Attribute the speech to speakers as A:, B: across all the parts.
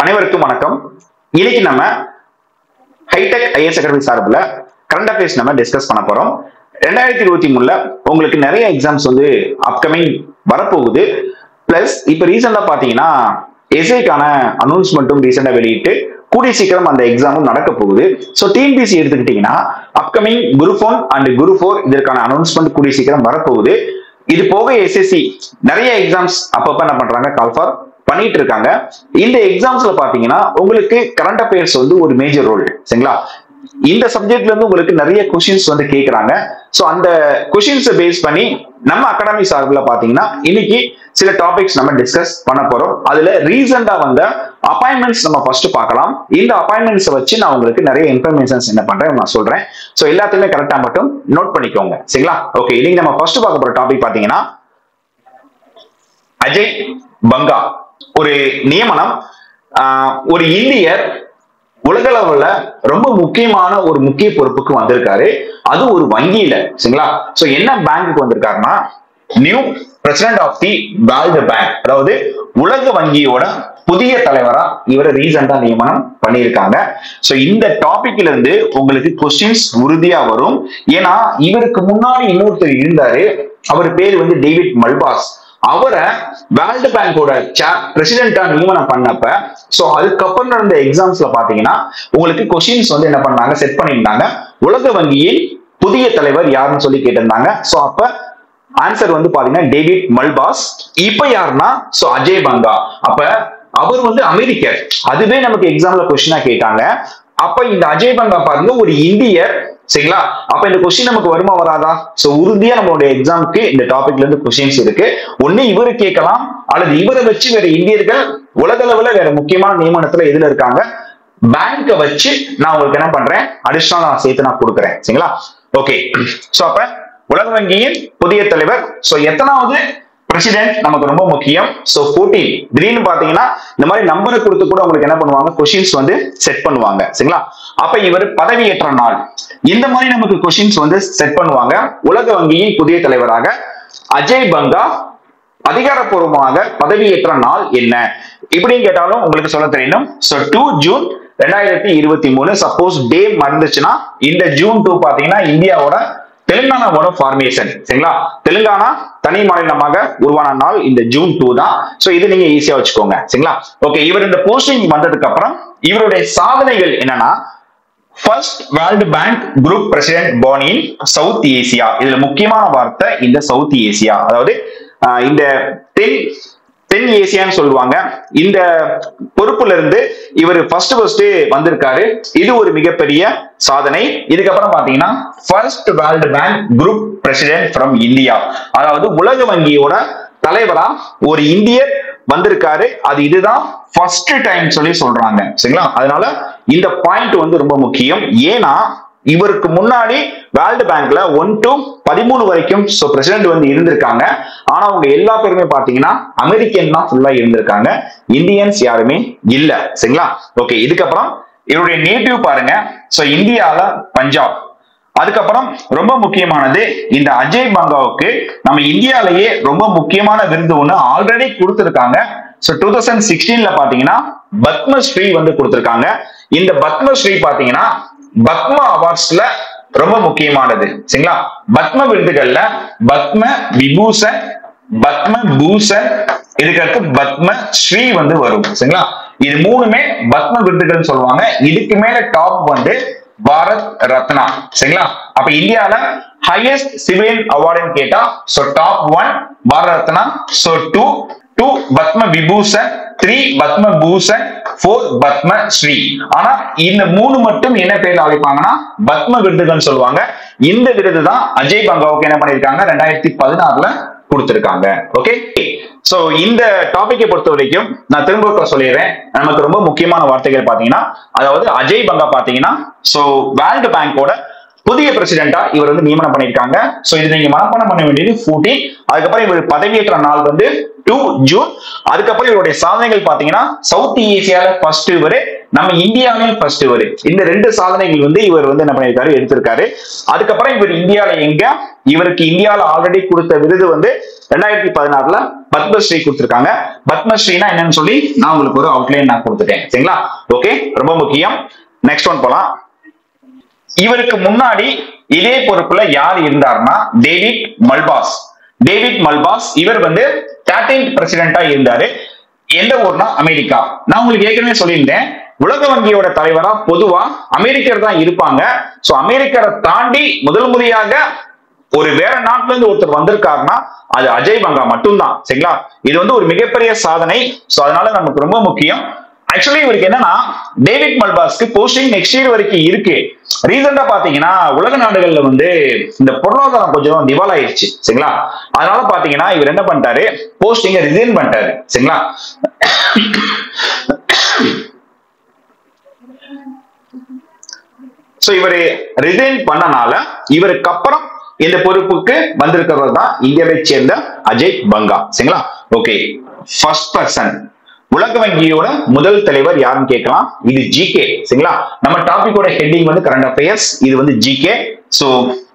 A: அனைவருக்கும் வணக்கம் இன்னைக்கு நம்ம ஹைடெக் ஐஎஸ் அகாடமி சார்பில் கரண்ட் அஃபேர்ஸ் நம்ம டிஸ்கஸ் பண்ண போறோம் ரெண்டாயிரத்தி இருபத்தி மூணுல உங்களுக்கு நிறைய எக்ஸாம்ஸ் வந்து அப்கமிங் வரப்போகுது பிளஸ் இப்போ ரீசெண்டா பாத்தீங்கன்னா எஸ்ஐக்கான அனௌன்ஸ்மெண்ட்டும் ரீசெண்டா வெளியிட்டு கூடிய சீக்கிரம் அந்த எக்ஸாமும் நடக்க போகுது ஸோ டிஎன்பிசி எடுத்துக்கிட்டீங்கன்னா upcoming group one and group four இதற்கான அனௌன்ஸ்மெண்ட் கூடிய சீக்கிரம் வரப்போகுது இது போக எஸ்எஸ்சி நிறைய எக்ஸாம்ஸ் அப்பப்ப என்ன பண்றாங்க கால் ஃபார் பண்ணிட்டு இருக்காங்க இந்த எக்ஸாம்ஸ்ல பாத்தீங்கன்னா உங்களுக்கு கரண்ட் அஃபேர்ஸ் வந்து ஒரு மேஜர் ரோல் சரிங்களா இந்த சப்ஜெக்ட்ல இருந்து உங்களுக்கு நிறைய கொஷின்ஸ் வந்து கேக்குறாங்க சோ அந்த கொஷின்ஸை பேஸ் பண்ணி நம்ம அகாடமி சார்பில் பாத்தீங்கன்னா இன்னைக்கு சில டாபிக்ஸ் நம்ம டிஸ்கஸ் பண்ண போறோம் அதுல ரீசெண்டா வந்த அப்பாயின்மெண்ட்ஸ் நம்ம ஃபர்ஸ்ட் பார்க்கலாம் இந்த அப்பாயின்மெண்ட்ஸ் வச்சு நான் உங்களுக்கு நிறைய இன்ஃபர்மேஷன்ஸ் என்ன பண்றேன் நான் சொல்றேன் சோ எல்லாத்தையுமே கரெக்டா மட்டும் நோட் பண்ணிக்கோங்க சரிங்களா ஓகே இன்னைக்கு நம்ம ஃபர்ஸ்ட் பார்க்க போற டாபிக் பாத்தீங்கன்னா அஜய் பங்கா ஒரு நியமனம் ஆஹ், ஒரு இந்தியர் உலகளவுல ரொம்ப முக்கியமான ஒரு முக்கிய பொறுப்புக்கு வந்திருக்காரு அது ஒரு வங்கியில சரிங்களா சோ என்ன பேங்க்குக்கு வந்திருக்காருன்னா new president of the World Bank அதாவது உலக வங்கியோட புதிய தலைவரா இவரை ரீசெண்டா நியமனம் பண்ணியிருக்காங்க சோ இந்த டாபிக்ல இருந்து உங்களுக்கு கொஸ்டின்ஸ் உறுதியா வரும் ஏன்னா இவருக்கு முன்னாடி இன்னொருத்தர் இருந்தாரு அவர் பேர் வந்து டேவிட் மல்பாஸ் அவரை வேர்ல்டு பேங்கோட பிரசிடென்டா நியமனம் பண்ணப்ப சோ அதுக்கப்புறம் நடந்த எக்ஸாம்ஸ்ல பாத்தீங்கன்னா உங்களுக்கு கொஸ்டின்ஸ் வந்து என்ன பண்ணாங்க செட் பண்ணியிருந்தாங்க உலக வங்கியின் புதிய தலைவர் யாருன்னு சொல்லி கேட்டிருந்தாங்க சோ அப்ப ஆன்சர் வந்து பாத்தீங்கன்னா டேவிட் மல்பாஸ் இப்ப யாருன்னா சோ அஜய் பங்கா அப்ப அவர் வந்து அமெரிக்கர் அதுவே நமக்கு எக்ஸாம்ல கொஸ்டினா கேட்டாங்க அப்ப இந்த அஜய் பங்கா பாருங்க ஒரு இந்தியர் சரிங்களா அப்ப இந்த கொஸ்டின் நமக்கு வருமா வராதா சோ உறுதியா நம்மளுடைய எக்ஸாமுக்கு இந்த டாபிக்ல இருந்து கொஸ்டின்ஸ் இருக்கு ஒண்ணு இவரு கேட்கலாம் அல்லது இவரை வச்சு வேற இந்தியர்கள் உலக அளவுல வேற முக்கியமான நியமனத்துல எதுல இருக்காங்க பேங்க வச்சு நான் உங்களுக்கு என்ன பண்றேன் அடிஷனல் நான் சேர்த்து நான் கொடுக்குறேன் சரிங்களா ஓகே சோ அப்ப உலக வங்கியின் புதிய தலைவர் சோ எத்தனாவது பிரசிடென்ட் நமக்கு ரொம்ப முக்கியம் சோ 14 திடீர்னு பாத்தீங்கன்னா இந்த மாதிரி நம்பரை கொடுத்து கூட உங்களுக்கு என்ன பண்ணுவாங்க கொஸ்டின்ஸ் வந்து செட் பண்ணுவாங்க சரிங்களா அப்ப இவர் பதவியேற்ற நாள் இந்த மாதிரி நமக்கு கொஸ்டின்ஸ் வந்து செட் பண்ணுவாங்க உலக வங்கியின் புதிய தலைவராக அஜய் பங்கா அதிகாரப்பூர்வமாக பதவியேற்ற நாள் என்ன இப்படின்னு கேட்டாலும் உங்களுக்கு சொல்ல தெரியணும் சோ டூ ஜூன் ரெண்டாயிரத்தி இருபத்தி மூணு சப்போஸ் டே மறந்துச்சுன்னா இந்த ஜூன் டூ பாத்தீங்கன்னா இந்தியாவோட தெலுங்கானாவோட ஃபார்மேஷன் சரிங்களா தெலுங்கானா தனி மாநிலமாக உருவான நாள் இந்த ஜூன் டூ தான் சோ இது நீங்க ஈஸியா வச்சுக்கோங்க சரிங்களா ஓகே இவர் இந்த போஸ்டிங் வந்ததுக்கு அப்புறம் இவருடைய சாதனைகள் என்னன்னா first World Bank group president born in South Asia இதுல முக்கியமான வார்த்தை இந்த சவுத் ஏசியா அதாவது ஆஹ், இந்த தென் தென் ஏசியான்னு சொல்லுவாங்க இந்த பொறுப்புல இருந்து இவர் ஃபர்ஸ்ட் ஃபர்ஸ்ட் வந்திருக்காரு இது ஒரு மிகப்பெரிய சாதனை இதுக்கப்புறம் பாத்தீங்கன்னா first World Bank group president from India அதாவது உலக வங்கியோட தலைவரா ஒரு இந்தியர் வந்திருக்காரு அது இதுதான் ஃபர்ஸ்ட் டைம் சொல்லி சொல்றாங்க சரிங்களா அதனால இந்த பாயிண்ட் வந்து ரொம்ப முக்கியம் ஏன்னா இவருக்கு முன்னாடி வேர்ல்டு பேங்க்ல ஒன் டு பதிமூணு வரைக்கும் சோ பிரசிடென்ட் வந்து இருந்திருக்காங்க ஆனா அவங்க எல்லா பேருமே பாத்தீங்கன்னா அமெரிக்கன் தான் ஃபுல்லா இருந்திருக்காங்க இந்தியன்ஸ் யாருமே இல்ல சரிங்களா ஓகே இதுக்கப்புறம் இவருடைய நேட்டிவ் பாருங்க சோ இந்தியால பஞ்சாப் அதுக்கப்புறம் ரொம்ப முக்கியமானது இந்த அஜய் பங்காவுக்கு நம்ம இந்தியாலேயே ரொம்ப முக்கியமான விருது ஒண்ணு ஆல்ரெடி கொடுத்திருக்காங்க சோ டூ தௌசண்ட் சிக்ஸ்டீன்ல பாத்தீங்கன்னா பத்மஸ்ரீ வந்து கொடுத்திருக்காங்க இந்த பத்மஸ்ரீ பாத்தீங்கன்னா பத்மா அவார்ட்ஸ்ல ரொம்ப முக்கியமானது சரிங்களா பத்ம விருதுகள்ல பத்ம விபூஷன் பத்ம பூஷன் இதுக்கு அடுத்து பத்ம ஸ்ரீ வந்து வரும் சரிங்களா இது மூணுமே பத்ம விருதுகள் சொல்லுவாங்க இதுக்கு மேல டாப் வந்து பாரத் ரத்னா சரிங்களா அப்ப இந்தியால ஹையஸ்ட் சிவிலியன் அவார்டுன்னு கேட்டா so top one Bharat Ratna so two two Padma Vibhushan three Padma Bhushan four Padma Shri ஆனா இந்த மூணு மட்டும் என்ன பேர்ல அழைப்பாங்கன்னா பத்ம விருதுகள் சொல்லுவாங்க இந்த விருது தான் அஜய் பங்காவுக்கு என்ன பண்ணிருக்காங்க ரெண்டாயிரத்தி பதினாறுல கொடுத்திருக்காங்க ஓகே சோ இந்த டாபிக்கை பொறுத்த வரைக்கும் நான் திரும்ப ஒருக்கா சொல்லிடுறேன் நமக்கு ரொம்ப முக்கியமான வார்த்தைகள் பாத்தீங்கன்னா அதாவது அஜய் பங்கா பாத்தீங்கன்னா சோ வேர்ல்டு பேங்கோட புதிய பிரசிடென்டா இவர் வந்து நியமனம் பண்ணியிருக்காங்க சோ இது நீங்க மனப்பாடம் பண்ண வேண்டியது 14 அதுக்கப்புறம் இவர் பதவியேற்ற நாள் வந்து டூ ஜூன் அதுக்கப்புறம் இவருடைய சாதனைகள் பாத்தீங்கன்னா சவுத் ஏசியால ஃபர்ஸ்ட் இவரு நம்ம இந்தியாவிலேயும் ஃபர்ஸ்ட் இவரு இந்த ரெண்டு சாதனைகள் வந்து இவர் வந்து என்ன பண்ணியிருக்காரு எடுத்திருக்காரு அதுக்கப்புறம் இவர் இந்தியால எங்க இவருக்கு இந்தியால ஆல்ரெடி கொடுத்த விருது வந்து ரெண்டாயிரத்தி பதினாறுல பத்மஸ்ரீ கொடுத்திருக்காங்க பத்மஸ்ரீனா என்னன்னு சொல்லி நான் உங்களுக்கு ஒரு அவுட்லைன் நான் கொடுத்துட்டேன் சரிங்களா ஓகே ரொம்ப முக்கியம் நெக்ஸ்ட் ஒன் போலாம் இவருக்கு முன்னாடி இதே பொறுப்புல யார் இருந்தார்னா டேவிட் மல்பாஸ் டேவிட் மல்பாஸ் இவர் வந்து தேர்டீன் பிரசிடென்டா இருந்தாரு எந்த ஊர்னா அமெரிக்கா நான் உங்களுக்கு ஏற்கனவே சொல்லியிருந்தேன் உலக வங்கியோட தலைவரா பொதுவா அமெரிக்கர் தான் இருப்பாங்க சோ அமெரிக்கரை தாண்டி முதல் முறையாக ஒரு வேற நாட்டுல இருந்து ஒருத்தர் வந்திருக்காருன்னா அது அஜய் பங்கா மட்டும்தான் சரிங்களா இது வந்து ஒரு மிகப்பெரிய சாதனை சோ அதனால நமக்கு ரொம்ப முக்கியம் ஆக்சுவலி இவருக்கு என்னன்னா டேவிட் மல்பாஸ்க்கு போஸ்டிங் நெக்ஸ்ட் இயர் வரைக்கும் இருக்கு ரீசெண்டா பாத்தீங்கன்னா உலக நாடுகள்ல வந்து இந்த பொருளாதாரம் கொஞ்சம் திவால் ஆயிடுச்சு சரிங்களா அதனால பாத்தீங்கன்னா இவர் என்ன பண்ணிட்டாரு போஸ்டிங்க ரிசைன் பண்ணிட்டாரு சரிங்களா சோ இவரு ரிசைன் பண்ணனால இவருக்கு அப்புறம் இந்த பொறுப்புக்கு வந்திருக்கிறவர் தான் இந்தியாவை சேர்ந்த அஜய் பங்கா சரிங்களா ஓகே ஃபர்ஸ்ட் பர்சன் உலக வங்கியோட முதல் தலைவர் யாருன்னு கேட்கலாம் இது ஜிகே சரிங்களா நம்ம டாபிக்கோட ஹெட்டிங் வந்து கரண்ட் அஃபேர்ஸ் இது வந்து ஜிகே சோ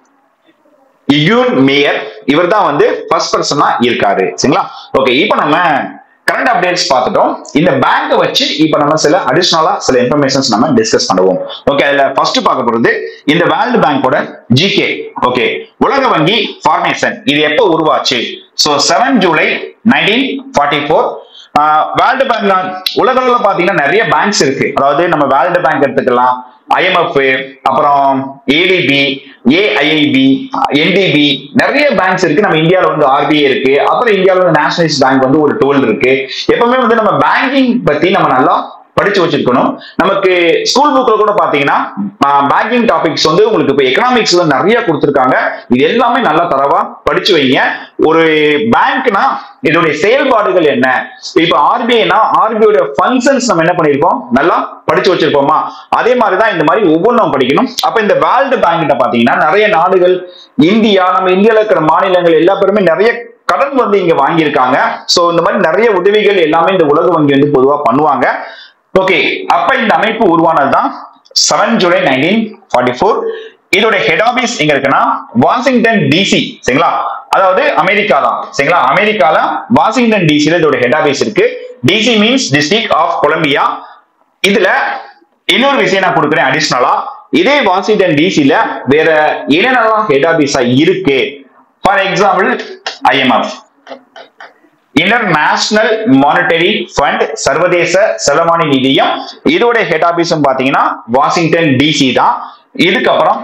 A: இயூன் மேயர் இவர் தான் வந்து ஃபர்ஸ்ட் பர்சனா இருக்காரு சரிங்களா ஓகே இப்போ நம்ம கரண்ட் அப்டேட்ஸ் பார்த்துட்டோம் இந்த பேங்கை வச்சு இப்போ நம்ம சில அடிஷனலா சில இன்ஃபர்மேஷன்ஸ் நம்ம டிஸ்கஸ் பண்ணுவோம் ஓகே அதுல ஃபர்ஸ்ட் பார்க்க போறது இந்த வேர்ல்டு பேங்கோட ஜிகே ஓகே உலக வங்கி ஃபார்மேஷன் இது எப்போ உருவாச்சு so seven July nineteen forty four world bank உலக அளவுல பாத்தீங்கன்னா நிறைய பேங்க்ஸ் இருக்கு அதாவது நம்ம வேர்ல்டு பேங்க் எடுத்துக்கலாம் ஐஎம்எஃப் அப்புறம் ஏடிபி ஏஐஐபி என்டிபி நிறைய பேங்க்ஸ் இருக்கு நம்ம இந்தியாவில் வந்து ஆர்பிஐ இருக்கு அப்புறம் இந்தியாவில் வந்து நேஷனலைஸ் பேங்க் வந்து ஒரு டோல் இருக்கு எப்பவுமே வந்து நம்ம பேங்கிங் பத்தி நம்ம நல்லா படிச்சு வச்சிருக்கணும் நமக்கு ஸ்கூல் புக்ல கூட பாத்தீங்கன்னா பேங்கிங் டாபிக்ஸ் வந்து உங்களுக்கு இப்போ எக்கனாமிக்ஸ்ல நிறைய கொடுத்துருக்காங்க இது எல்லாமே நல்லா தரவா படிச்சு வைங்க ஒரு பேங்க்னா இதோடைய செயல்பாடுகள் என்ன இப்ப ஆர்பிஐனா ஆர்பிஐயோட ஃபங்க்ஷன்ஸ் நம்ம என்ன பண்ணிருக்கோம் நல்லா படிச்சு வச்சிருப்போமா அதே மாதிரிதான் இந்த மாதிரி ஒவ்வொன்றும் படிக்கணும் அப்ப இந்த வேர்ல்டு பேங்க் கிட்ட பாத்தீங்கன்னா நிறைய நாடுகள் இந்தியா நம்ம இந்தியால இருக்கிற மாநிலங்கள் எல்லா பேருமே நிறைய கடன் வந்து இங்க வாங்கியிருக்காங்க சோ இந்த மாதிரி நிறைய உதவிகள் எல்லாமே இந்த உலக வங்கி வந்து பொதுவா பண்ணுவாங்க ஓகே அப்ப இந்த அமைப்பு உருவானதுதான் seven July nineteen forty four இதோட ஹெட் ஆபீஸ் எங்க இருக்குன்னா வாஷிங்டன் டிசி சரிங்களா அதாவது அமெரிக்கா தான் சரிங்களா அமெரிக்கால வாஷிங்டன் டிசில இதோட ஹெட் ஆபீஸ் இருக்கு DC means district of Columbia இதுல இன்னொரு விஷயம் நான் கொடுக்குறேன் அடிஷனலா இதே வாஷிங்டன் டிசில வேற என்னென்னலாம் ஹெட் ஆபீஸா இருக்கு for example IMF international monetary fund சர்வதேச செலவாணி நிதியம் இதோட ஹெட் ஆபீஸும் பாத்தீங்கன்னா வாஷிங்டன் டிசி தான் இதுக்கப்புறம்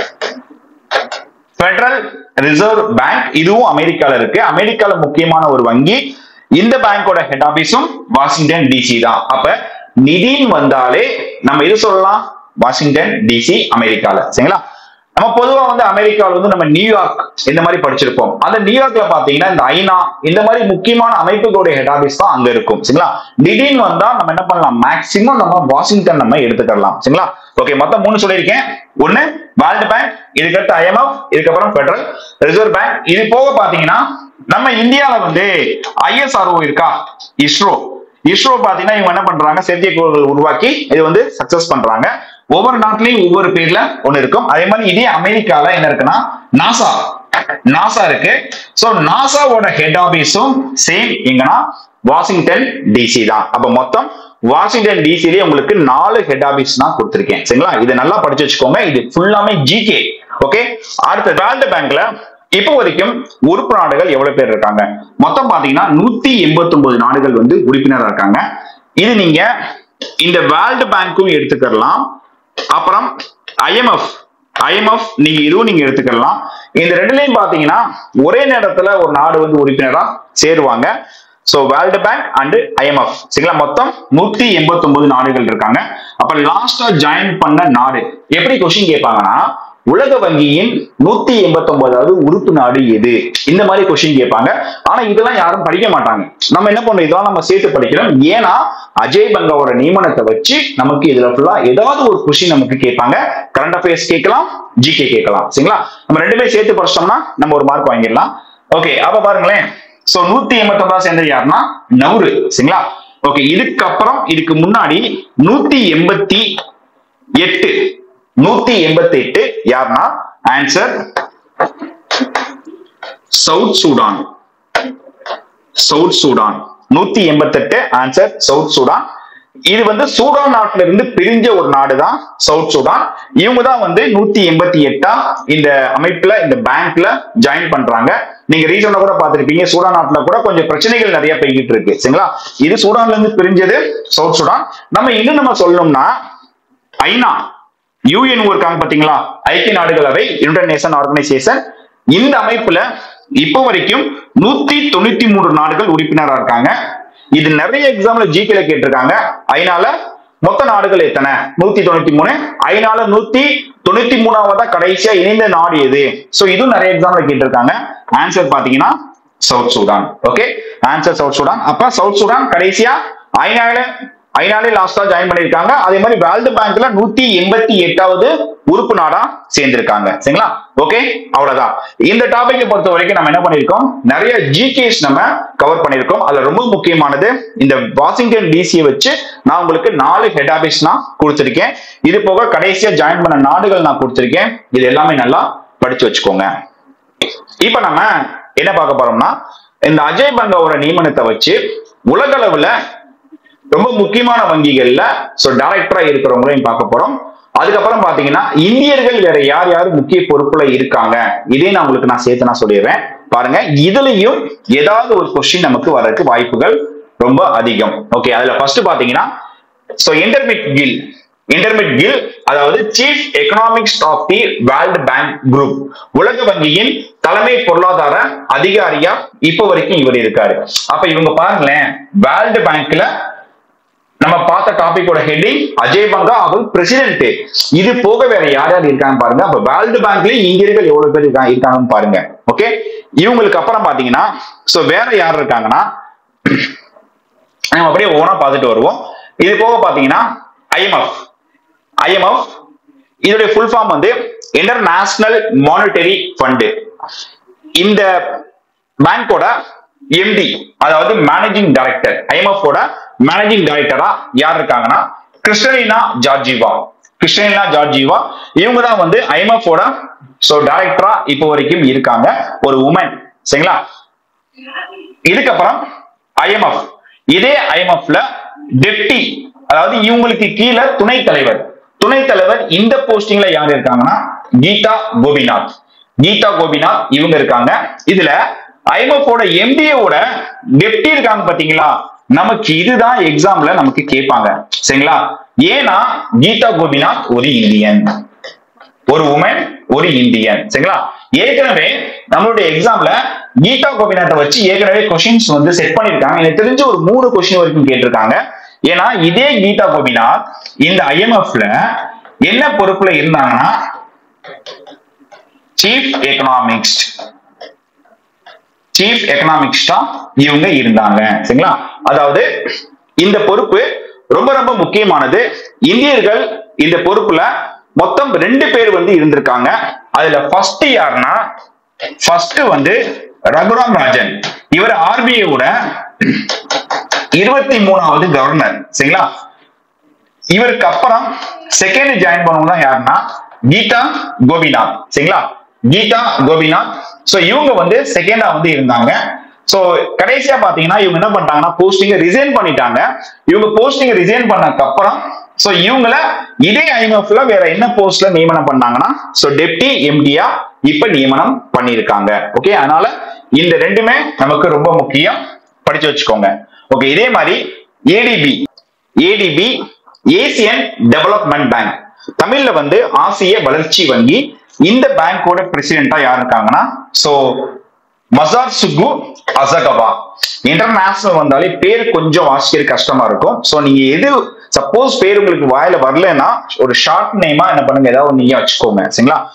A: ஃபெடரல் ரிசர்வ் பேங்க் இதுவும் அமெரிக்கால இருக்கு அமெரிக்கால முக்கியமான ஒரு வங்கி இந்த பேங்கோட ஹெட் ஆபீஸும் வாஷிங்டன் டிசி தான் அப்ப நிதின்னு வந்தாலே நம்ம இது சொல்லலாம் வாஷிங்டன் டிசி அமெரிக்கால சரிங்களா நம்ம பொதுவா வந்து அமெரிக்காவில் வந்து நம்ம நியூயார்க் இந்த மாதிரி படிச்சிருப்போம் அந்த நியூயார்க்ல பாத்தீங்கன்னா இந்த ஐநா இந்த மாதிரி முக்கியமான அமைப்புகளுடைய ஹெட் ஆபீஸ் தான் அங்க இருக்கும் சரிங்களா திடீர்னு வந்தா நம்ம என்ன பண்ணலாம் மேக்சிமம் நம்ம வாஷிங்டன் நம்ம எடுத்துக்கலாம் சரிங்களா ஓகே மொத்தம் மூணு சொல்லியிருக்கேன் ஒண்ணு வேர்ல்டு பேங்க் இதுக்கடுத்து ஐஎம்எஃப் இதுக்கப்புறம் பெடரல் ரிசர்வ் பேங்க் இது போக பாத்தீங்கன்னா நம்ம இந்தியால வந்து ஐஎஸ்ஆர்ஓ இருக்கா இஸ்ரோ இஸ்ரோ பாத்தீங்கன்னா இவங்க என்ன பண்றாங்க செயற்கைக்கோள்கள் உருவாக்கி இது வந்து சக்சஸ் பண்றாங்க ஒவ்வொரு நாட்டிலையும் ஒவ்வொரு பேர்ல ஒண்ணு இருக்கும் அதே மாதிரி இதே அமெரிக்கால என்ன இருக்குன்னா நாசா நாசா இருக்கு சோ நாசாவோட ஹெட் ஆபீஸும் சேம் எங்கன்னா வாஷிங்டன் டிசி தான் அப்ப மொத்தம் வாஷிங்டன் டிசிலே உங்களுக்கு நாலு ஹெட் ஆபீஸ் தான் கொடுத்திருக்கேன் சரிங்களா இதை நல்லா படிச்சு வச்சுக்கோங்க இது ஃபுல்லாமே ஜிகே ஓகே அடுத்த வேர்ல்டு பேங்க்ல இப்போ வரைக்கும் உறுப்பு நாடுகள் எவ்வளவு பேர் இருக்காங்க மொத்தம் பாத்தீங்கன்னா நூத்தி எண்பத்தி ஒன்பது நாடுகள் வந்து உறுப்பினரா இருக்காங்க இது நீங்க இந்த வேர்ல்டு பேங்க்கும் எடுத்துக்கலாம் அப்புறம் ஐஎம்எஃப் ஐஎம்எஃப் நீங்க இதுவும் நீங்க எடுத்துக்கலாம் இந்த ரெண்டுலயும் பாத்தீங்கன்னா ஒரே நேரத்துல ஒரு நாடு வந்து உறுப்பினரா சேருவாங்க so world bank and IMF சரிங்களா மொத்தம் நூத்தி எண்பத்தி ஒன்பது நாடுகள் இருக்காங்க அப்ப லாஸ்டா ஜாயின் பண்ண நாடு எப்படி கொஸ்டின் கேட்பாங்கன்னா உலக வங்கியின் நூத்தி எண்பத்தி ஒன்பதாவது உறுப்பு நாடு எது இந்த மாதிரி கொஸ்டின் கேட்பாங்க ஆனா இதெல்லாம் யாரும் படிக்க மாட்டாங்க நம்ம என்ன பண்றோம் இதெல்லாம் நம்ம சேர்த்து படிக்கிறோம் ஏன்னா அஜய் பங்காவோட நியமனத்தை வச்சு நமக்கு இதுல ஃபுல்லா ஏதாவது ஒரு கொஸ்டின் நமக்கு கேட்பாங்க கரண்ட் அஃபேர்ஸ் கேட்கலாம் ஜிகே கேட்கலாம் சரிங்களா நம்ம ரெண்டுமே சேர்த்து படிச்சோம்னா நம்ம ஒரு மார்க் வாங்கிடலாம் ஓகே அப்ப பாருங்களேன் சோ நூத்தி எண்பத்தி ஒன்பதாவது சேர்ந்தது யாருன்னா நவுரு சரிங்களா ஓகே இதுக்கப்புறம் இதுக்கு முன்னாடி நூத்தி எண்பத்தி எட்டு நூத்தி எண்பத்தி எட்டு யாருன்னா answer South Sudan South Sudan நூத்தி எண்பத்தி எட்டு ஆன்சர் சவுத் சூடான் இது வந்து சூடான் நாட்டுல இருந்து பிரிஞ்ச ஒரு நாடு தான் சவுத் சூடான் இவங்க தான் வந்து நூத்தி எண்பத்தி எட்டா இந்த அமைப்புல இந்த பேங்க்ல ஜாயின் பண்றாங்க நீங்க ரீசனா கூட பார்த்திருப்பீங்க சூடான் நாட்டுல கூட கொஞ்சம் பிரச்சனைகள் நிறைய போய்கிட்டு இருக்கு சரிங்களா இது சூடான்ல இருந்து பிரிஞ்சது சவுத் சூடான் நம்ம இன்னும் நம்ம சொல்லணும்னா ஐநா யூஎன் இருக்காங்க பாத்தீங்களா ஐக்கிய நாடுகளவை யுனைடெட் நேஷன் ஆர்கனைசேஷன் இந்த அமைப்புல இப்போ வரைக்கும் நூத்தி தொண்ணூத்தி மூணு நாடுகள் உறுப்பினரா இருக்காங்க இது நிறைய எக்ஸாம்ல ஜிகேல கேட்டிருக்காங்க ஐநால மொத்த நாடுகள் எத்தனை நூத்தி தொண்ணூத்தி மூணு ஐநால நூத்தி தொண்ணூத்தி மூணாவதா கடைசியா இணைந்த நாடு எது சோ இதுவும் நிறைய எக்ஸாம்ல கேட்டிருக்காங்க ஆன்சர் பாத்தீங்கன்னா South Sudan okay answer South Sudan அப்ப சவுத் சூடான் கடைசியா ஐநால ஐநாலே லாஸ்டா ஜாயின் பண்ணிருக்காங்க அதே மாதிரி வேர்ல்டு பேங்க்ல நூத்தி எண்பத்தி எட்டாவது உறுப்பு நாடா சேர்ந்திருக்காங்க சரிங்களா ஓகே அவ்வளவுதான் இந்த டாபிக்கை பொறுத்த வரைக்கும் நம்ம என்ன பண்ணிருக்கோம் நிறைய ஜிகேஸ் நம்ம கவர் பண்ணிருக்கோம் அதுல ரொம்ப முக்கியமானது இந்த வாஷிங்டன் டிசியை வச்சு நான் உங்களுக்கு நாலு ஹெட் ஆபீஸ் நான் கொடுத்திருக்கேன் இது போக கடைசியா ஜாயின் பண்ண நாடுகள் நான் கொடுத்திருக்கேன் இது எல்லாமே நல்லா படிச்சு வச்சுக்கோங்க இப்ப நம்ம என்ன பார்க்க போறோம்னா இந்த அஜய் பங்காவோட நியமனத்தை வச்சு உலகளவுல ரொம்ப முக்கியமான வங்கிகள்ல சோ டைரக்டரா இருக்கிறவங்களையும் பார்க்க போறோம் அதுக்கப்புறம் பாத்தீங்கன்னா இந்தியர்கள் வேற யார் யார் முக்கிய பொறுப்புல இருக்காங்க இதே நான் உங்களுக்கு நான் சேர்த்து நான் சொல்லிடுறேன் பாருங்க இதுலயும் ஏதாவது ஒரு கொஸ்டின் நமக்கு வர்றதுக்கு வாய்ப்புகள் ரொம்ப அதிகம் ஓகே அதுல ஃபர்ஸ்ட் பாத்தீங்கன்னா சோ இன்டர்மிட் கில் இன்டர்மிட் கில் அதாவது chief economics of the world bank group உலக வங்கியின் தலைமை பொருளாதார அதிகாரியா இப்ப வரைக்கும் இவர் இருக்காரு அப்ப இவங்க பாருங்களேன் வேர்ல்டு பேங்க்ல நம்ம பார்த்த டாபிக்கோட ஹெட்டிங் அஜய் பங்கா அவர் பிரசிடென்ட் இது போக வேற யார் யார் இருக்காங்க பாருங்க அப்ப வேர்ல்டு பேங்க்லயும் இந்தியர்கள் எவ்வளவு பேர் இருக்காங்க இருக்காங்கன்னு பாருங்க ஓகே இவங்களுக்கு அப்புறம் பாத்தீங்கன்னா சோ வேற யார் இருக்காங்கன்னா நம்ம அப்படியே ஓனா பார்த்துட்டு வருவோம் இது போக பாத்தீங்கன்னா ஐஎம்எஃப் ஐஎம்எஃப் இதோடைய ஃபுல் ஃபார்ம் வந்து இன்டர்நேஷனல் மானிட்டரி ஃபண்டு இந்த பேங்கோட எம்டி அதாவது மேனேஜிங் டைரக்டர் ஐஎம்எஃப் ஓட மேனேஜிங் டைரக்டரா யார் இருக்காங்கன்னா கிறிஸ்டலினா ஜார்ஜிவா கிறிஸ்டலினா ஜார்ஜிவா இவங்க தான் வந்து ஐஎம்எஃப் ஓட சோ டைரக்டரா இப்போ வரைக்கும் இருக்காங்க ஒரு உமன் சரிங்களா இதுக்கப்புறம் ஐஎம்எஃப் இதே ஐஎம்எஃப்ல டெப்டி அதாவது இவங்களுக்கு கீழே துணைத் தலைவர் துணைத் தலைவர் இந்த போஸ்டிங்ல யார் இருக்காங்கன்னா கீதா கோபிநாத் கீதா கோபிநாத் இவங்க இருக்காங்க இதுல ஐஎம்எஃப் ஓட எம்பிஏவோட டெப்டி இருக்காங்க பாத்தீங்களா நமக்கு இதுதான் எக்ஸாம்ல நமக்கு கேட்பாங்க சரிங்களா ஏன்னா கீதா கோபிநாத் ஒரு இந்தியன் ஒரு உமன் ஒரு இந்தியன் சரிங்களா ஏற்கனவே நம்மளுடைய எக்ஸாம்ல கீதா கோபிநாத்தை வச்சு ஏற்கனவே கொஸ்டின்ஸ் வந்து செட் பண்ணிருக்காங்க எனக்கு தெரிஞ்சு ஒரு மூணு கொஸ்டின் வரைக்கும் கேட்டிருக்காங்க ஏன்னா இதே கீதா கோபிநாத் இந்த ஐஎம்எஃப்ல என்ன பொறுப்புல இருந்தாங்கன்னா சீஃப் எக்கனாமிக்ஸ் சீஃப் எக்கனாமிக்ஸ்டா இவங்க இருந்தாங்க சரிங்களா அதாவது இந்த பொறுப்பு ரொம்ப ரொம்ப முக்கியமானது இந்தியர்கள் இந்த பொறுப்புல மொத்தம் ரெண்டு பேர் வந்து இருந்திருக்காங்க அதுல ஃபர்ஸ்ட் யாருன்னா ஃபர்ஸ்ட் வந்து ரகுராம் ராஜன் இவர் ஆர்பிஐயோட இருபத்தி மூணாவது கவர்னர் சரிங்களா இவருக்கு அப்புறம் செகண்ட் ஜாயின் பண்ணவங்க தான் யாருன்னா கீதா கோபிநாத் சரிங்களா கீதா கோபிநாத் சோ இவங்க வந்து செகண்டா வந்து இருந்தாங்க சோ கடைசியா பாத்தீங்கன்னா இவங்க என்ன பண்ணிட்டாங்கன்னா போஸ்டிங்க ரிசைன் பண்ணிட்டாங்க இவங்க போஸ்டிங்க ரிசைன் பண்ணதுக்கு அப்புறம் சோ இவங்கள இதே ஐஎம்எஃப்ல வேற என்ன போஸ்ட்ல நியமனம் பண்ணாங்கன்னா சோ டெப்டி எம்டியா இப்ப நியமனம் பண்ணியிருக்காங்க ஓகே அதனால இந்த ரெண்டுமே நமக்கு ரொம்ப முக்கியம் படிச்சு வச்சுக்கோங்க ஓகே இதே மாதிரி ADB ADB Asian development bank தமிழ்ல வந்து ஆசிய வளர்ச்சி வங்கி இந்த பேங்கோட பிரசிடென்டா யார் இருக்காங்கன்னா சோ மசார் சுகு அசகவா இன்டர்நேஷனல் வந்தாலே பேர் கொஞ்சம் வாசிக்கிறது கஷ்டமா இருக்கும் சோ நீங்க எது சப்போஸ் பேர் உங்களுக்கு வாயில வரலன்னா ஒரு ஷார்ட் நேமா என்ன பண்ணுங்க ஏதாவது நீங்க வச்சுக்கோங்க சரிங்களா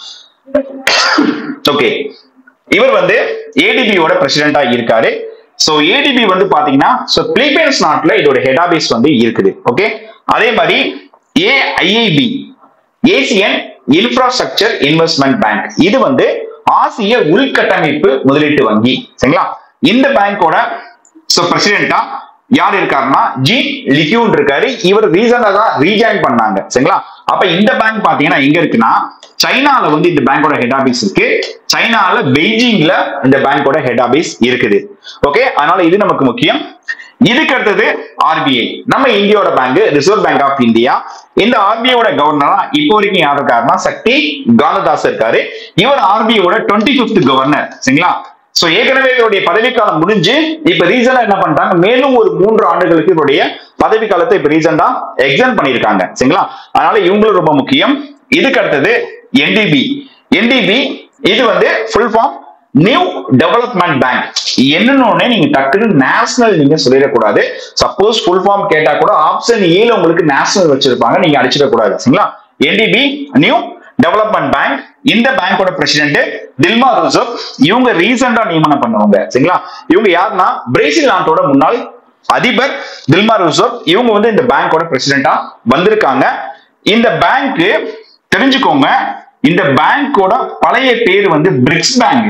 A: ஓகே இவர் வந்து ஏடிபியோட பிரசிடென்டா இருக்காரு சோ ஏடிபி வந்து பாத்தீங்கன்னா சோ பிலிப்பைன்ஸ் நாட்டுல இதோட ஹெட் ஆபீஸ் வந்து இருக்குது ஓகே அதே மாதிரி AIIB Asian infrastructure investment bank இது வந்து ஆசிய உள்கட்டமைப்பு முதலீட்டு வங்கி சரிங்களா இந்த பேங்கோட சோ பிரசிடென்டா யார் இருக்காருன்னா ஜி லிக்யூன் இருக்காரு இவர் ரீசெண்டா தான் ரீஜாயின் பண்ணாங்க சரிங்களா அப்ப இந்த பேங்க் பாத்தீங்கன்னா எங்க இருக்குன்னா சைனால வந்து இந்த பேங்கோட ஹெட் ஆபீஸ் இருக்கு சைனால பெய்ஜிங்ல இந்த பேங்கோட ஹெட் ஆபீஸ் இருக்குது ஓகே அதனால இது நமக்கு முக்கியம் இதுக்கு அடுத்தது ஆர்பிஐ நம்ம இந்தியாவோட bank reserve bank of India இந்த ஆர்பிஐயோட கவர்னரா இப்போ வரைக்கும் யார் இருக்காருன்னா சக்தி காந்ததாஸ் இருக்காரு இவர் ஆர்பிஐயோட டுவெண்ட்டி பிப்த் கவர்னர் சரிங்களா சோ ஏற்கனவே இவருடைய பதவிக்காலம் முடிஞ்சு இப்ப ரீசனா என்ன பண்ணிட்டாங்க மேலும் ஒரு மூன்று ஆண்டுகளுக்கு இவருடைய பதவி காலத்தை இப்ப ரீசெண்டா எக்ஸாம் பண்ணிருக்காங்க சரிங்களா அதனால இவங்களும் ரொம்ப முக்கியம் இதுக்கு அடுத்தது என்டிபி என்டிபி இது வந்து full form new development bank என்னன்னு நீங்க டக்குனு நேஷனல் நீங்க சொல்லிடக்கூடாது சப்போஸ் ஃபுல் ஃபார்ம் கேட்டா கூட ஆப்ஷன் ஏல உங்களுக்கு நேஷனல் வச்சிருப்பாங்க நீங்க அடிச்சிடக்கூடாது சரிங்களா என்டிபி நியூ டெவலப்மெண்ட் பேங்க் இந்த பேங்கோட பிரசிடென்ட் தில்மா ரோசப் இவங்க ரீசெண்டா நியமனம் பண்ணுவாங்க சரிங்களா இவங்க யாருன்னா பிரேசில் நாட்டோட முன்னாள் அதிபர் தில்மா ரோசப் இவங்க வந்து இந்த பேங்கோட பிரசிடென்டா வந்திருக்காங்க இந்த பேங்க் தெரிஞ்சுக்கோங்க இந்த பேங்கோட பழைய பேர் வந்து பிரிக்ஸ் பேங்க்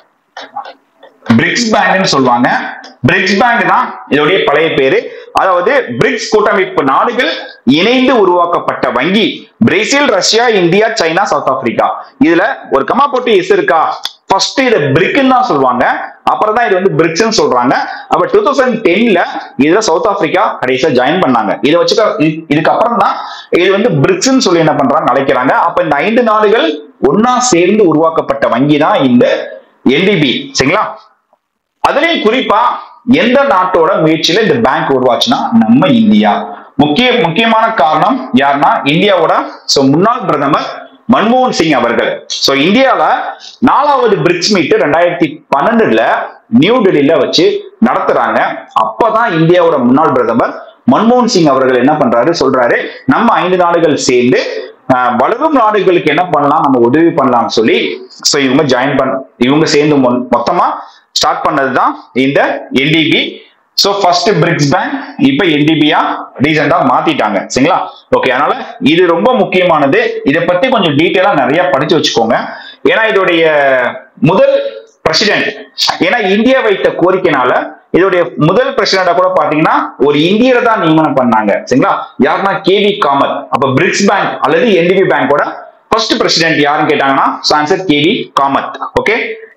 A: பிரிக்ஸ் பேங்க்னு சொல்லுவாங்க பிரிக்ஸ் பேங்க் தான் இதோடைய பழைய பேரு அதாவது பிரிக்ஸ் கூட்டமைப்பு நாடுகள் இணைந்து உருவாக்கப்பட்ட வங்கி Brazil Russia India China South Africa இதுல ஒரு கமா போட்டு எஸ் இருக்கா ஃபர்ஸ்ட் இதை பிரிக்னு தான் சொல்லுவாங்க அப்புறம் தான் இது வந்து பிரிக்ஸ்னு சொல்றாங்க அப்ப டூ தௌசண்ட் டென்ல இதுல சவுத் ஆப்பிரிக்கா கடைசியா ஜாயின் பண்ணாங்க இதை வச்சுக்க இது- இதுக்கப்புறம் தான் இது வந்து பிரிக்ஸ்னு சொல்லி என்ன பண்றாங்க அழைக்கிறாங்க அப்ப இந்த ஐந்து நாடுகள் ஒன்னா சேர்ந்து உருவாக்கப்பட்ட வங்கி தான் இந்த என்டிபி சரிங்களா அதுலயும் குறிப்பா எந்த நாட்டோட முயற்சியில இந்த பேங்க் உருவாச்சுன்னா நம்ம இந்தியா முக்கிய முக்கியமான காரணம் யாருன்னா இந்தியாவோட சோ முன்னாள் பிரதமர் மன்மோகன் சிங் அவர்கள் சோ இந்தியால நாலாவது பிரிக்ஸ் மீட் ரெண்டாயிரத்தி பன்னெண்டுல நியூ டெல்லியில வச்சு நடத்துறாங்க அப்பதான் இந்தியாவோட முன்னாள் பிரதமர் மன்மோகன் சிங் அவர்கள் என்ன பண்றாரு சொல்றாரு நம்ம ஐந்து நாடுகள் சேர்ந்து ஆஹ், வளரும் நாடுகளுக்கு என்ன பண்ணலாம் நம்ம உதவி பண்ணலாம்னு சொல்லி சோ இவங்க ஜாயின் பண்ண இவங்க சேர்ந்து மொ- மொத்தமா ஸ்டார்ட் பண்ணதுதான் இந்த NDB so first BRICS bank இப்ப என்டிபியா ரீசெண்டா மாத்திட்டாங்க சரிங்களா ஓகே அதனால இது ரொம்ப முக்கியமானது இதை பத்தி கொஞ்சம் டீட்டெயிலா நிறைய படிச்சு வச்சுக்கோங்க ஏன்னா இதோடைய முதல் பிரசிடென்ட் ஏன்னா இந்தியா வைத்த கோரிக்கைனால இதோடைய முதல் பிரசிடண்டா கூட பாத்தீங்கன்னா ஒரு இந்தியரை தான் நியமனம் பண்ணாங்க சரிங்களா யாருன்னா கேவி காமத் அப்ப பிரிக்ஸ் பேங்க் அல்லது என்டிபி பேங்கோட ஃபர்ஸ்ட் பிரசிடென்ட் யாருன்னு கேட்டாங்கன்னா answer KV Kamath okay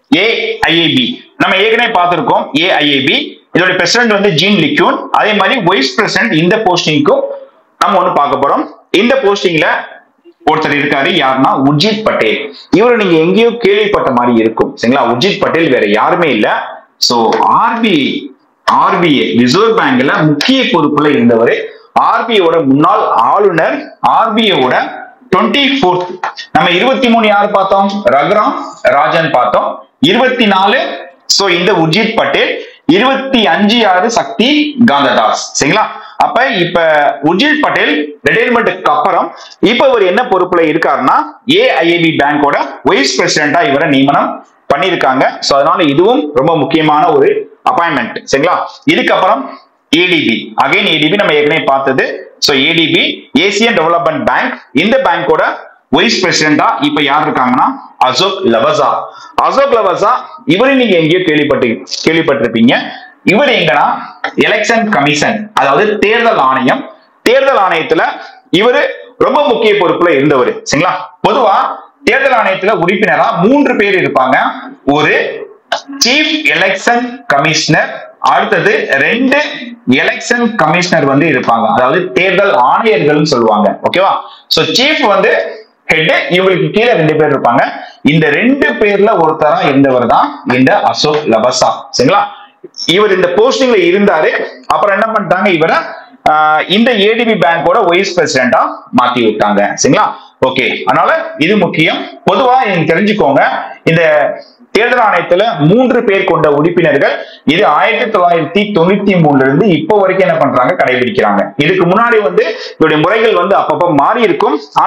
A: AIIB நம்ம ஏற்கனவே பார்த்திருக்கோம் ஏஐஏபி இதோட பிரசிடென்ட் வந்து ஜீன் லிக்யூன் அதே மாதிரி வைஸ் பிரசிடென்ட் இந்த போஸ்டிங்க்கும் நம்ம ஒண்ணு பார்க்க போறோம் இந்த போஸ்டிங்ல ஒருத்தர் இருக்காரு யாருன்னா உர்ஜித் பட்டேல் இவரை நீங்க எங்கேயோ கேள்விப்பட்ட மாதிரி இருக்கும் சரிங்களா உர்ஜித் பட்டேல் வேற யாருமே இல்ல சோ ஆர்பிஐ ஆர்பிஐ ரிசர்வ் பேங்க்ல முக்கிய பொறுப்புல இருந்தவர் ஆர்பிஐயோட முன்னாள் ஆளுநர் ஆர்பிஐயோட டுவெண்ட்டி ஃபோர்த் நம்ம இருபத்தி மூணு யார் பார்த்தோம் ரகுராம் ராஜன் பார்த்தோம் இருபத்தி நாலு சோ இந்த உர்ஜித் பட்டேல் இருபத்தி அஞ்சு ஆறு சக்தி காந்ததாஸ் சரிங்களா அப்ப இப்ப உர்ஜித் பட்டேல் ரிட்டையர்மெண்ட்டுக்கு அப்புறம் இப்ப இவர் என்ன பொறுப்புல இருக்காருன்னா ஏஐஏபி பேங்கோட வைஸ் பிரசிடென்டா இவரை நியமனம் பண்ணியிருக்காங்க சோ அதனால இதுவும் ரொம்ப முக்கியமான ஒரு அப்பாயின்மெண்ட் சரிங்களா இதுக்கப்புறம் ஏடிபி அகைன் ஏடிபி நம்ம ஏற்கனவே பார்த்தது so ADB Asian development bank இந்த பேங்கோட வைஸ் பிரசிடென்டா இப்ப யார் இருக்காங்கன்னா அசோக் லவசா அசோக் லவசா இவரை நீங்க எங்கேயோ கேள்விப்பட்டு கேள்விப்பட்டிருப்பீங்க இவர் எங்கன்னா எலெக்ஷன் கமிஷன் அதாவது தேர்தல் ஆணையம் தேர்தல் ஆணையத்துல இவரு ரொம்ப முக்கிய பொறுப்புல இருந்தவர் சரிங்களா பொதுவா தேர்தல் ஆணையத்துல உறுப்பினரா மூன்று பேர் இருப்பாங்க ஒரு சீஃப் எலெக்ஷன் கமிஷனர் அடுத்தது ரெண்டு எலெக்ஷன் கமிஷனர் வந்து இருப்பாங்க அதாவது தேர்தல் ஆணையர்கள் சொல்லுவாங்க ஓகேவா சோ சீஃப் வந்து ஹெட் இவங்களுக்கு கீழே ரெண்டு பேர் இருப்பாங்க இந்த ரெண்டு பேர்ல ஒருத்தரா இருந்தவர் தான் இந்த அசோக் லபசா சரிங்களா இவர் இந்த போஸ்டிங்ல இருந்தாரு அப்புறம் என்ன பண்ணிட்டாங்க இவரை ஆஹ், இந்த ஏடிபி பேங்கோட வைஸ் பிரசிடென்டா மாத்தி விட்டாங்க சரிங்களா ஓகே அதனால இது முக்கியம் பொதுவா நீங்க தெரிஞ்சுக்கோங்க இந்த தேர்தல் ஆணையத்துல மூன்று பேர் கொண்ட உறுப்பினர்கள் இது ஆயிரத்தி தொள்ளாயிரத்தி தொண்ணூத்தி மூணுல இருந்து இப்போ வரைக்கும் என்ன பண்றாங்க கடைபிடிக்கிறாங்க இதுக்கு முன்னாடி வந்து இதோடைய முறைகள் வந்து அப்பப்ப மாறி இருக்கும் ஆனா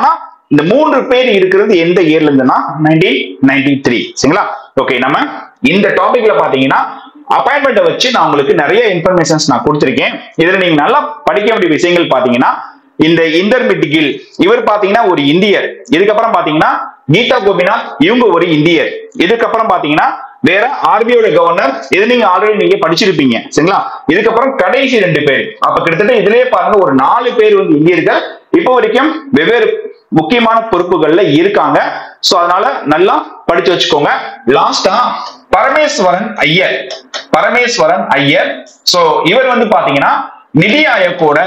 A: இந்த மூன்று பேர் இருக்கிறது எந்த இயர்ல இருந்துன்னா நைன்டீன் நைன்டி த்ரீ சரிங்களா ஓகே நம்ம இந்த டாபிக்ல பாத்தீங்கன்னா அப்பாயின்மெண்ட்டை வச்சு நான் உங்களுக்கு நிறைய இன்ஃபர்மேஷன்ஸ் நான் கொடுத்திருக்கேன் இதுல நீங்க நல்லா படிக்க வேண்டிய விஷயங்கள் பாத்தீங்கன்னா இந்த இந்தர்மிட் கில் இவர் பாத்தீங்கன்னா ஒரு இந்தியர் இதுக்கப்புறம் பாத்தீங்கன்னா கீதா கோபிநாத் இவங்க ஒரு இந்தியர் இதுக்கப்புறம் பாத்தீங்கன்னா வேற ஆர்பிஐயோட கவர்னர் இது நீங்க ஆல்ரெடி நீங்க படிச்சிருப்பீங்க சரிங்களா இதுக்கப்புறம் கடைசி ரெண்டு பேர் அப்ப கிட்டத்தட்ட இதுலயே பாருங்க ஒரு நாலு பேர் வந்து இந்தியர்கள் இப்போ வரைக்கும் வெவ்வேறு முக்கியமான பொறுப்புகள்ல இருக்காங்க சோ அதனால நல்லா படிச்சு வச்சுக்கோங்க லாஸ்டா பரமேஸ்வரன் ஐயர் பரமேஸ்வரன் ஐயர் சோ இவர் வந்து பாத்தீங்கன்னா நிதி ஆயோக்கோட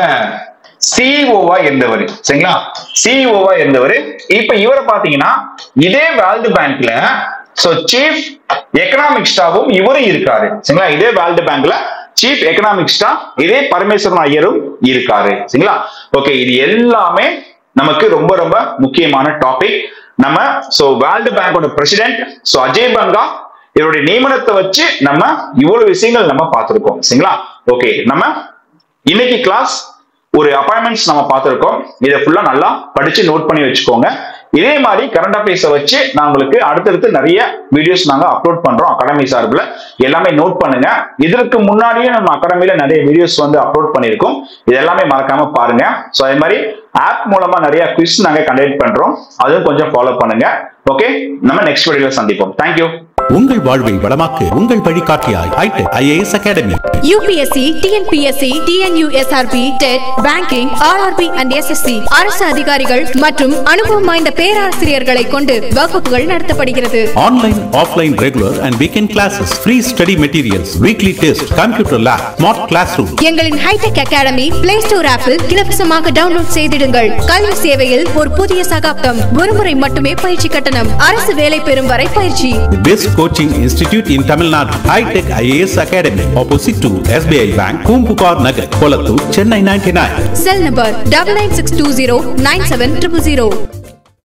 A: சிஇஓவா இருந்தவர் சரிங்களா சிஇஓவா இருந்தவர் இப்ப இவரை பாத்தீங்கன்னா இதே வேர்ல்டு பேங்க்ல சோ சீஃப் எக்கனாமிக் ஸ்டாஃபும் இவரும் இருக்காரு சரிங்களா இதே வேர்ல்டு பேங்க்ல சீஃப் எக்கனாமிக் ஸ்டாஃப் இதே பரமேஸ்வரன் ஐயரும் இருக்காரு சரிங்களா ஓகே இது எல்லாமே நமக்கு ரொம்ப ரொம்ப முக்கியமான டாபிக் நம்ம சோ வேர்ல்டு பேங்கோட பிரசிடென்ட் சோ அஜய் பங்கா இவருடைய நியமனத்தை வச்சு நம்ம இவ்வளவு விஷயங்கள் நம்ம பார்த்திருக்கோம் சரிங்களா ஓகே நம்ம இன்னைக்கு கிளாஸ் ஒரு அப்பாயின்மெண்ட்ஸ் நம்ம பார்த்திருக்கோம் இதை ஃபுல்லா நல்லா படிச்சு நோட் பண்ணி வச்சுக்கோங்க இதே மாதிரி கரண்ட் அஃபேர்ஸை வச்சு நான் உங்களுக்கு அடுத்தடுத்து நிறைய வீடியோஸ் நாங்க அப்லோட் பண்றோம் அகாடமி சார்பில் எல்லாமே நோட் பண்ணுங்க இதற்கு முன்னாடியே நம்ம அகாடமியில நிறைய வீடியோஸ் வந்து அப்லோட் பண்ணியிருக்கோம் இது எல்லாமே மறக்காம பாருங்க ஸோ அதே மாதிரி ஆப் மூலமா நிறைய குவிஸ் நாங்க கண்டக்ட் பண்றோம் அதுவும் கொஞ்சம் ஃபாலோ பண்ணுங்க ஓகே நம்ம நெக்ஸ்ட் வீடியோல சந்திப்போம் தேங்க்யூ
B: உங்கள் வாழ்வை வளமாக்கு உங்கள் வழிகாட்டியாய் hi-tech IAS academy
C: UPSC TNPSC TNUSRB TET banking RRB and SSC அரசு அதிகாரிகள் மற்றும் அனுபவம் வாய்ந்த பேராசிரியர்களை கொண்டு வகுப்புகள் நடத்தப்படுகிறது
B: online offline regular and weekend classes free study materials weekly test computer lab smart class room
C: எங்களின் ஹைடெக் அகாடமி பிளே ஸ்டோர் ஆப்பில் இலவசமாக டவுன்லோட் செய்திடுங்கள் கல்வி சேவையில் ஒரு புதிய சகாப்தம் ஒருமுறை மட்டுமே பயிற்சி கட்டணம் அரசு வேலை பெறும் வரை பயிற்சி
B: best coaching institute in Tamil Nadu hi-tech IAS academy opposite to SBI bank Poompuhar Nagar Kolathur Chennai ninety nine
C: cell number double nine six two zero nine seven triple zero